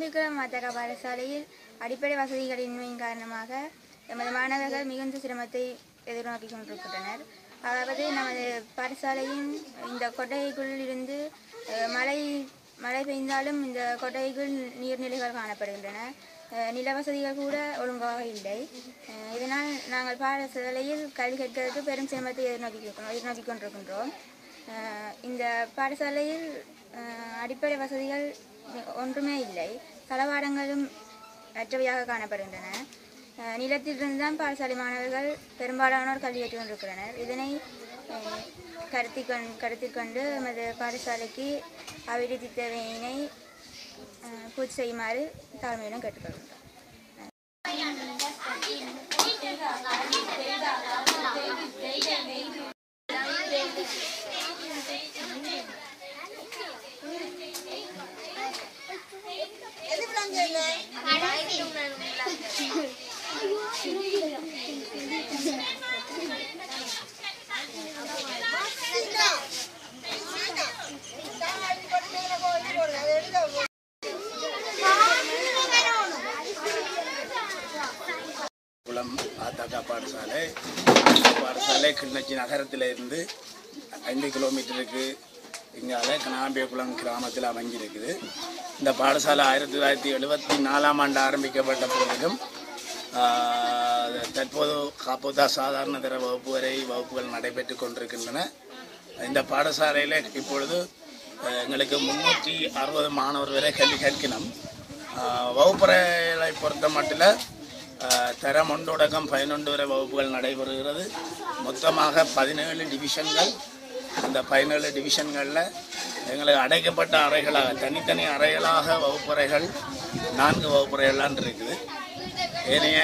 விக்ரம் மாதக பாடசாலையில் அடிப்படை வசதிகளின்மையின் காரணமாக எமது மாணவர்கள் மிகுந்த சிரமத்தை எதிர்நோக்கி கொண்டிருக்கின்றனர் அதாவது நமது பாடசாலையின் இந்த கொட்டகைக்குள் இருந்து அஹ், மழை மழை பெய்ந்தாலும் இந்த கொட்டகைக்குள் நீர்நிலைகள் காணப்படுகின்றன அஹ், நில வசதிகள் கூட ஒழுங்காக இல்லை அஹ், இதனால் நாங்கள் பாடசாலையில் கல்வி கற்கிறதுக்கு பெரும் சிரமத்தை எதிர்நோக்கி எதிர்நோக்கி கொண்டிருக்கின்றோம் அஹ், இந்த பாடசாலையில் அஹ், அடிப்படை வசதிகள் ஒன்றுமே இல்லை தளவாடங்களும் அற்றவையாக காணப்படுகின்றன அஹ், நிலத்திலிருந்து தான் பாடசாலை மாணவர்கள் பெரும்பாலானோர் கல்வி கற்றுக் கொண்டிருக்கின்றனர் இதனை அஹ், கருத்தில் கொண் கருத்தில் கொண்டு எமது பாடசாலைக்கு அபிவிருத்தி தேவையினை அஹ், பூர்த்தி செய்யுமாறு தாழ்மையுடன் கேட்டுக்கொள்கின்றோம் குளம் ஆத்தாக்கா பாடசாலை பாடசாலை கிளிநொச்சி நகரத்தில் இருந்து ஐந்து கிலோமீட்டருக்கு இங்கால கனாம்பியகுளம் கிராமத்தில் அமைஞ்சிருக்குது இந்த பாடசாலை ஆயிரத்தி தொள்ளாயிரத்தி எழுபத்தி நாலாம் ஆண்டு ஆரம்பிக்கப்பட்ட போதிலும் ஆஹ், தற்போது காப்போதா சாதாரண தர வகுப்பு வரை வகுப்புகள் நடைபெற்று கொண்டிருக்கின்றன இந்த பாடசாலையில் இப்பொழுது அஹ், எங்களுக்கு முன்னூற்றி அறுபது மாணவர் வரை கல்வி கற்கணும் ஆஹ், வகுப்பறைகளை பொறுத்த மட்டில் ஆஹ், தரம் ஒன்றொடக்கம் பதினொன்று வரை வகுப்புகள் நடைபெறுகிறது மொத்தமாக பதினேழு டிவிஷன்கள் அந்த பதினேழு டிவிஷன்களில் எங்களுக்கு அடைக்கப்பட்ட அறைகளாக தனித்தனி அறைகளாக வகுப்பறைகள் நான்கு வகுப்பறைகள்லாம் இருக்குது ஏனைய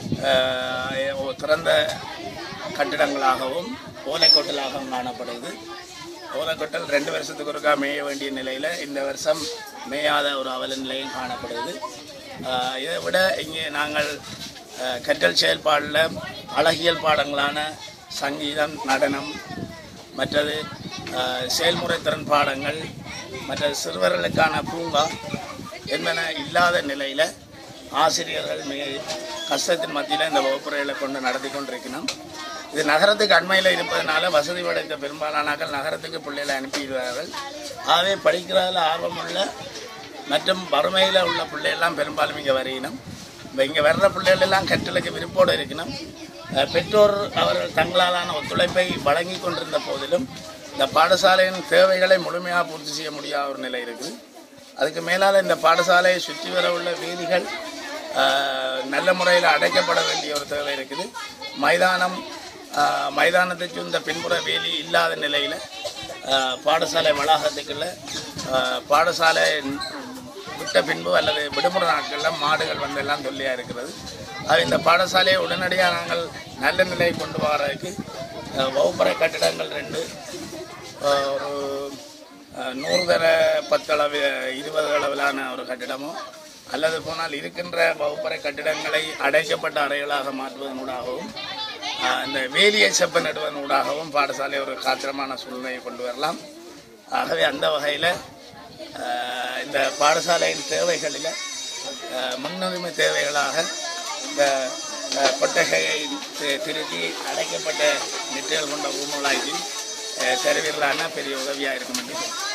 ஆஹ், திறந்த கட்டிடங்களாகவும் ஓலைக்கொட்டலாகவும் காணப்படுது ஓலைக்கொட்டல் ரெண்டு வருஷத்துக்கு ஒருக்கா மேய வேண்டிய நிலையில் இந்த வருஷம் மேயாத ஒரு அவல நிலையும் காணப்படுது ஆஹ் இதை விட இங்கே நாங்கள் ஆஹ் கற்றல் செயல்பாடில் அழகியல் பாடங்களான சங்கீதம் நடனம் மற்றது ஆஹ் செயல்முறை திறன் பாடங்கள் மற்றது சிறுவர்களுக்கான பூங்கா என்பன இல்லாத நிலையில் ஆசிரியர்கள் மிக கஷ்டத்தின் மத்தியில் இந்த வகுப்புரைகளை கொண்டு நடத்தி கொண்டிருக்கணும் இது நகரத்துக்கு அண்மையில் இருப்பதனால வசதி படைத்த பெரும்பாலானாக்கள் நகரத்துக்கு பிள்ளைகளை அனுப்பிடுவார்கள் ஆகவே படிக்கிறதில் ஆர்வமுள்ள மற்றும் வறுமையில் உள்ள பிள்ளைகள்லாம் பெரும்பாலும் இங்கே வரையணும் இப்போ இங்கே வர்ற பிள்ளைகள் எல்லாம் கற்றலுக்கு விருப்போடு இருக்கணும் அஹ் பெற்றோர் அவர்கள் தங்களாலான ஒத்துழைப்பை வழங்கி கொண்டிருந்த போதிலும் இந்த பாடசாலையின் தேவைகளை முழுமையாக பூர்த்தி செய்ய முடியாத ஒரு நிலை இருக்குது அதுக்கு மேலால் இந்த பாடசாலையை சுற்றி வர உள்ள வீதிகள் ஆஹ், நல்ல முறையில் அடைக்கப்பட வேண்டிய ஒரு தேவை இருக்குது மைதானம் ஆஹ், மைதானத்தை சுந்த பின்புற வேலி இல்லாத நிலையில் பாடசாலை வளாகத்துக்குள்ள ஆஹ், பாடசாலை விட்ட பின்பு அல்லது விடுமுறை நாட்களில் மாடுகள் வந்து எல்லாம் தொல்லையாக இருக்கிறது அது இந்த பாடசாலையை உடனடியாக நாங்கள் நல்ல நிலையை கொண்டு வரதுக்கு ஆஹ், வகுப்பறை கட்டிடங்கள் ரெண்டு ஆஹ், ஒரு ஆஹ், நூறு தர பத்தளவு இருபது அளவிலான ஒரு கட்டிடமோ அல்லது போனால் இருக்கின்ற வகுப்பறை கட்டிடங்களை அடைக்கப்பட்ட அறைகளாக மாற்றுவதனூடாகவும் ஆஹ், இந்த வேலியை செப்ப நடுவதனூடாகவும் பாடசாலை ஒரு காத்திரமான சூழ்நிலையை கொண்டு வரலாம் ஆகவே அந்த வகையில் இந்த பாடசாலையின் தேவைகளில் ஆஹ், முன்னுரிமை தேவைகளாக இந்த ஆஹ், கொட்டகையை தி- திருத்தி அடைக்கப்பட்ட நெட்டுகள் கொண்ட ஊமுலாய்க்கு தருவீர்களான பெரிய உதவியாக இருக்கும் என்று சொல்றேன்.